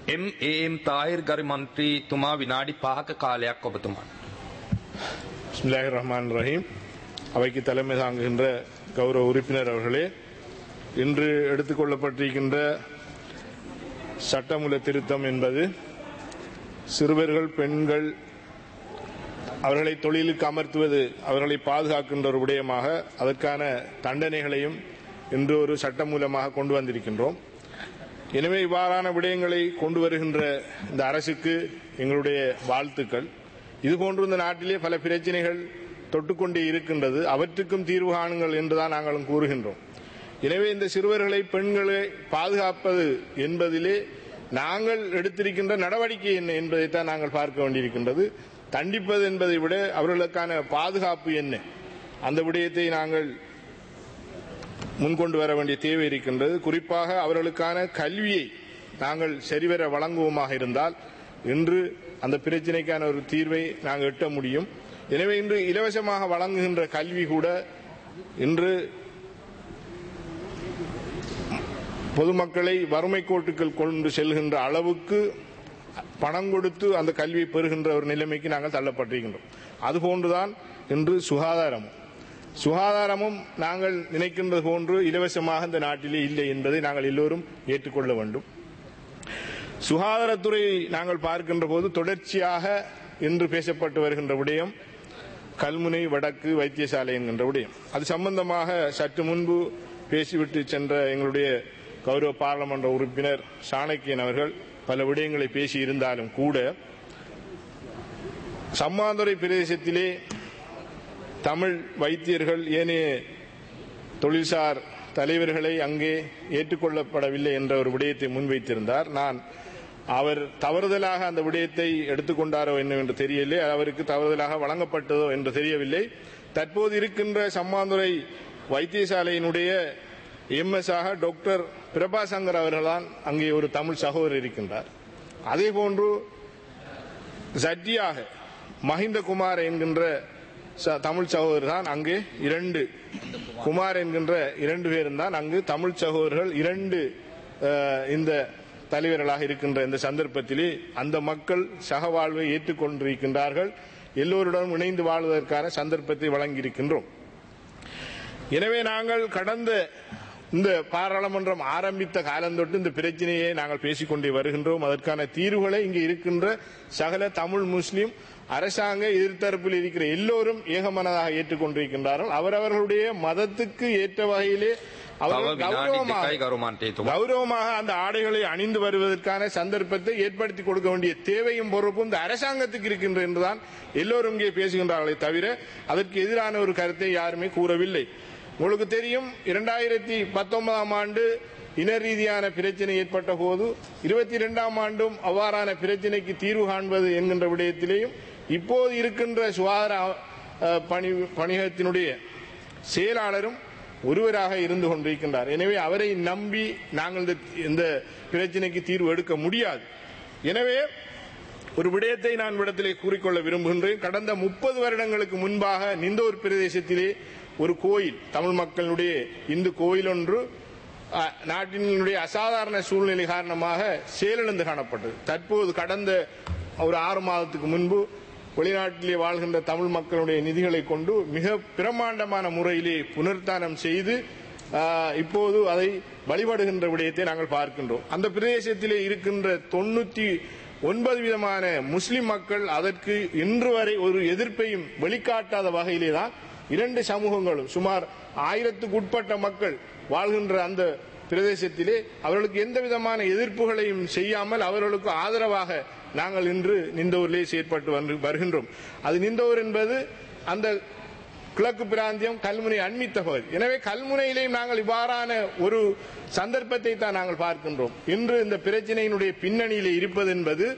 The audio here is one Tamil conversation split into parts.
එම් ඒම් තාහිර් ගරි මන්ත්‍රීතුමා විනාඩි පහක කාලයක් ඔබතුමාට. பிஸ்மில்லாஹிர் ரஹ்மான் ரஹீம் அவைக்கு தலைமை தாங்குகின்ற கௌரவ உறுப்பினர் அவர்களே இன்று எடுத்துக்கொள்ளப்பட்டிருக்கின்ற சட்டமூல திருத்தம் என்பது சிறுவர்கள் பெண்கள் அவர்களை தொழிலுக்கு அமர்த்துவது அவர்களை பாதுகாக்கின்ற ஒரு விடயமாக அதற்கான தண்டனைகளையும் இன்று ஒரு சட்டம் மூலமாக கொண்டு வந்திருக்கின்றோம் எனவே இவ்வாறான விடயங்களை கொண்டு வருகின்ற இந்த அரசுக்கு எங்களுடைய வாழ்த்துக்கள் இதுபோன்று இந்த நாட்டிலே பல பிரச்சனைகள் தொட்டுக்கொண்டே இருக்கின்றது அவற்றுக்கும் தீர்வு காணுங்கள் என்றுதான் நாங்களும் கூறுகின்றோம் எனவே இந்த சிறுவர்களை பெண்களை பாதுகாப்பது என்பதிலே நாங்கள் எடுத்திருக்கின்ற நடவடிக்கை என்ன என்பதைத்தான் நாங்கள் பார்க்க வேண்டியிருக்கின்றது தண்டிப்பது என்பதை விட அவர்களுக்கான பாதுகாப்பு என்ன அந்த விடயத்தை நாங்கள் முன்கொண்டு வர வேண்டிய தேவை இருக்கின்றது குறிப்பாக அவர்களுக்கான கல்வியை நாங்கள் சரிவர வழங்குவோமாக இருந்தால் இன்று அந்த பிரச்சனைக்கான ஒரு தீர்வை நாங்கள் எட்ட முடியும் எனவே இன்று இலவசமாக வழங்குகின்ற கல்வி கூட இன்று பொதுமக்களை வறுமை கோட்டுக்குள் கொண்டு செல்கின்ற அளவுக்கு பணம் கொடுத்து அந்த கல்வியை பெறுகின்ற ஒரு நிலைமைக்கு நாங்கள் தள்ளப்பட்டிருக்கின்றோம் அதுபோன்றுதான் இன்று சுகாதாரமும் சுகாதாரமும் நாங்கள் நினைக்கின்றது போன்று இலவசமாக இந்த நாட்டிலே இல்லை என்பதை நாங்கள் எல்லோரும் ஏற்றுக்கொள்ள வேண்டும் சுகாதாரத்துறை நாங்கள் பார்க்கின்ற போது தொடர்ச்சியாக இன்று பேசப்பட்டு வருகின்ற விடயம் கல்முனை வடக்கு வைத்தியசாலை என்கின்ற விடயம் அது சம்பந்தமாக சற்று முன்பு பேசிவிட்டு சென்ற எங்களுடைய கௌரவ பாராளுமன்ற உறுப்பினர் சாணக்கியன் அவர்கள் பல விடயங்களை பேசியிருந்தாலும் கூட சம்மாந்துறை பிரதேசத்திலே தமிழ் வைத்தியர்கள் ஏனைய தொழில்சார் தலைவர்களை அங்கே ஏற்றுக்கொள்ளப்படவில்லை என்ற ஒரு விடயத்தை முன்வைத்திருந்தார் நான் அவர் தவறுதலாக அந்த விடயத்தை எடுத்துக்கொண்டாரோ என்னவென்று தெரியவில்லை அவருக்கு தவறுதலாக வழங்கப்பட்டதோ என்று தெரியவில்லை தற்போது இருக்கின்ற சம்மாந்துறை வைத்தியசாலையினுடைய எம்எஸ் ஆக டாக்டர் பிரபாசங்கர் அவர்கள்தான் அங்கே ஒரு தமிழ் சகோதரர் இருக்கின்றார் அதே போன்று சட்டியாக மஹிந்த குமார் என்கின்ற ச- தமிழ் சகோதரர் தான் அங்கே இரண்டு குமார் என்கின்ற இரண்டு பேரும் தான் அங்கு தமிழ் சகோதரர்கள் இரண்டு அஹ், இந்த தலைவர்களாக இருக்கின்ற இந்த சந்தர்ப்பத்திலே அந்த மக்கள் சகவாழ்வை ஏற்றுக்கொண்டிருக்கின்றார்கள் எல்லோருடனும் இணைந்து வாழ்வதற்கான சந்தர்ப்பத்தை வழங்கியிருக்கின்றோம் எனவே நாங்கள் கடந்த இந்த பாராளுமன்றம் ஆரம்பித்த காலந்தொட்டு இந்த பிரச்சனையை நாங்கள் பேசிக்கொண்டே வருகின்றோம் அதற்கான தீர்வுகளை இங்கே இருக்கின்ற சகல தமிழ் முஸ்லிம் அரசாங்க எதிர்த்தரப்பில் இருக்கிற எல்லோரும் ஏகமனதாக ஏற்றுக்கொண்டிருக்கின்றார்கள் அவரவர்களுடைய மதத்துக்கு ஏற்ற வகையிலே තව அவர்கள் විනාඩි கௌரவமாக දෙකයි ගරු මන්ත්‍රීතුමා. கௌரவமாக அந்த ஆடைகளை அணிந்து வருவதற்கான சந்தர்ப்பத்தை ஏற்படுத்தி கொடுக்க வேண்டிய தேவையும் பொறுப்பும் இந்த அரசாங்கத்துக்கு இருக்கின்ற என்றுதான் எல்லோரும் இங்கே பேசுகின்றார்களே தவிர அதற்கு எதிரான ஒரு கருத்தை யாருமே கூறவில்லை உங்களுக்கு தெரியும் இரண்டாயிரத்தி பத்தொன்பதாம் ஆண்டு இன ரீதியான பிரச்சனை ஏற்பட்ட போது இருபத்தி இரண்டாம் ஆண்டும் அவ்வாறான பிரச்சனைக்கு தீர்வு காண்பது என்கின்ற விடயத்திலேயும் இப்போது இருக்கின்ற சுகாதார அஹ், பணி பணியகத்தினுடைய செயலாளரும் ஒருவராக இருந்து கொண்டிருக்கின்றார் எனவே அவரை நம்பி நாங்கள் இந்த- இந்த பிரச்சனைக்கு தீர்வு எடுக்க முடியாது எனவே ஒரு விடயத்தை நான் விடத்திலே கூறிக்கொள்ள விரும்புகின்றேன் கடந்த முப்பது வருடங்களுக்கு முன்பாக நிந்தோர் பிரதேசத்திலே ஒரு கோயில் தமிழ் மக்களுடைய இந்து கோயில் ஒன்று அ, நாட்டினுடைய அசாதாரண சூழ்நிலை காரணமாக செயலிழந்து காணப்பட்டது தற்போது கடந்த ஒரு ஆறு மாதத்துக்கு முன்பு வெளிநாட்டிலே வாழ்கின்ற தமிழ் மக்களுடைய நிதிகளை கொண்டு மிக பிரமாண்டமான முறையிலே புனர்த்தானம் செய்து ஆ, இப்போது அதை வழிபடுகின்ற விடயத்தை நாங்கள் பார்க்கின்றோம் அந்த பிரதேசத்திலே இருக்கின்ற தொண்ணூத்தி ஒன்பது விதமான முஸ்லிம் மக்கள் அதற்கு இன்று வரை ஒரு எதிர்ப்பையும் வெளிக்காட்டாத வகையிலே தான் இரண்டு சமூகங்களும் சுமார் ஆயிரத்துக்கு உட்பட்ட மக்கள் வாழ்கின்ற அந்த பிரதேசத்திலே அவர்களுக்கு எந்த விதமான எதிர்ப்புகளையும் செய்யாமல் அவர்களுக்கு ஆதரவாக நாங்கள் இன்று நிந்தூரிலே செயற்பட்டு வந்து- வருகின்றோம் அது நிந்தூர் என்பது அந்த கிழக்கு பிராந்தியம் கல்முனை அண்மித்த பகுதி எனவே கல்முனையிலேயும் நாங்கள் இவ்வாறான ஒரு சந்தர்ப்பத்தை தான் நாங்கள் பார்க்கின்றோம் இன்று இந்த பிரச்சனையினுடைய பின்னணியிலே இருப்பது என்பது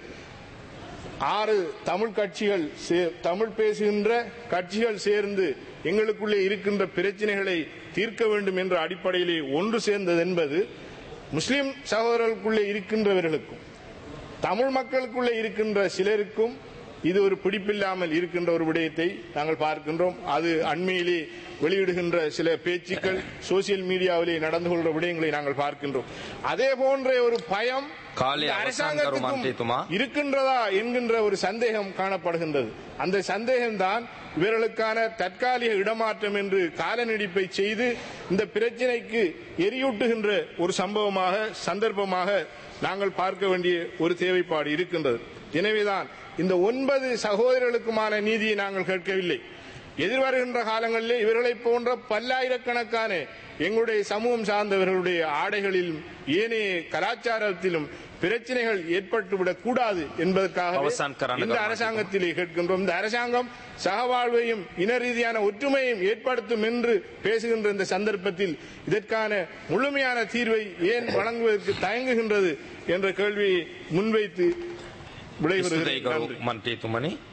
ஆறு தமிழ் கட்சிகள் சே- தமிழ் பேசுகின்ற கட்சிகள் சேர்ந்து எங்களுக்குள்ளே இருக்கின்ற பிரச்சனைகளை தீர்க்க வேண்டும் என்ற அடிப்படையிலே ஒன்று சேர்ந்தது என்பது முஸ்லிம் சகோதரர்களுக்குள்ளே இருக்கின்றவர்களுக்கும் தமிழ் மக்களுக்குள்ளே இருக்கின்ற சிலருக்கும் இது ஒரு பிடிப்பில்லாமல் இருக்கின்ற ஒரு விடயத்தை நாங்கள் பார்க்கின்றோம் அது அண்மையிலே வெளியிடுகின்ற சில பேச்சுக்கள் சோசியல் மீடியாவிலே நடந்து கொள்கிற விடயங்களை நாங்கள் பார்க்கின்றோம் அதே போன்ற ஒரு பயம் காலை இந்த அவசான் அரசாங்கத்துக்கும் கருமாந்திரித்துமா. இருக்கின்றதா என்கின்ற ஒரு சந்தேகம் காணப்படுகின்றது அந்த சந்தேகம்தான் இவர்களுக்கான தற்காலிக இடமாற்றம் என்று கால நீடிப்பை செய்து இந்த பிரச்சினைக்கு எரியூட்டுகின்ற ஒரு சம்பவமாக சந்தர்ப்பமாக நாங்கள் பார்க்க வேண்டிய ஒரு தேவைப்பாடு இருக்கின்றது எனவேதான் இந்த ஒன்பது சகோதரர்களுக்குமான நீதியை நாங்கள் கேட்கவில்லை எதிர்வருகின்ற காலங்களிலே இவர்களை போன்ற பல்லாயிரக்கணக்கான எங்களுடைய சமூகம் சார்ந்தவர்களுடைய ஆடைகளிலும் ஏனைய கலாச்சாரத்திலும் பிரச்சனைகள் ஏற்பட்டுவிடக் கூடாது என்பதற்காக அவசான் கரான இந்த கவனம் அரசாங்கத்திலே கேட்கின்றோம் இந்த அரசாங்கம் சகவாழ்வையும் இன ரீதியான ஒற்றுமையும் ஏற்படுத்தும் என்று பேசுகின்ற இந்த சந்தர்ப்பத்தில் இதற்கான முழுமையான தீர்வை ஏன் வழங்குவதற்கு தயங்குகின்றது என்ற கேள்வியை முன்வைத்து ස්තුතියි விடைபெறுகிறேன் ගරු நன்றி. මන්ත්‍රීතුමනි